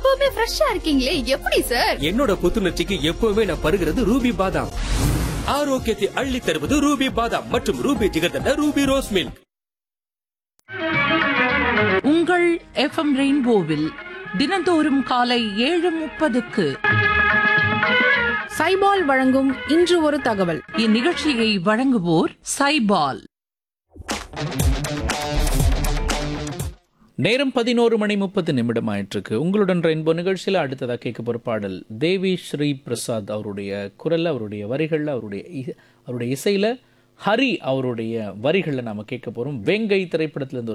எப்பவுமே ஃப்ரெஷ்ஷா இருக்கீங்களே எப்படி சார் என்னோட புத்துணர்ச்சிக்கு எப்பவுமே நான் பருகிறது ரூபி பாதாம் ஆரோக்கியத்தை அள்ளி தருவது ரூபி பாதாம் மற்றும் Ruby jigarthanda Ruby rose milk உங்கள் எஃப்எம் ரெயின்போவில் தினந்தோறும் காலை ஏழு முப்பதுக்கு சைபால் வழங்கும் இன்று ஒரு தகவல் இந்நிகழ்ச்சியை வழங்குவோர் சைபால் நேரம் பதினோரு மணி முப்பது நிமிடம் ஆயிட்டிருக்கு உங்களுடன் ரெயின்போ நிகழ்ச்சியில் அடுத்ததாக கேட்க போகிற பாடல் தேவி ஸ்ரீ பிரசாத் அவருடைய குரல் அவருடைய வரிகளில் அவருடைய இ- அவருடைய இசையில் ஹரி அவருடைய வரிகளில் நாம் கேட்க போகிறோம் வேங்கை திரைப்படத்திலிருந்து ஒரு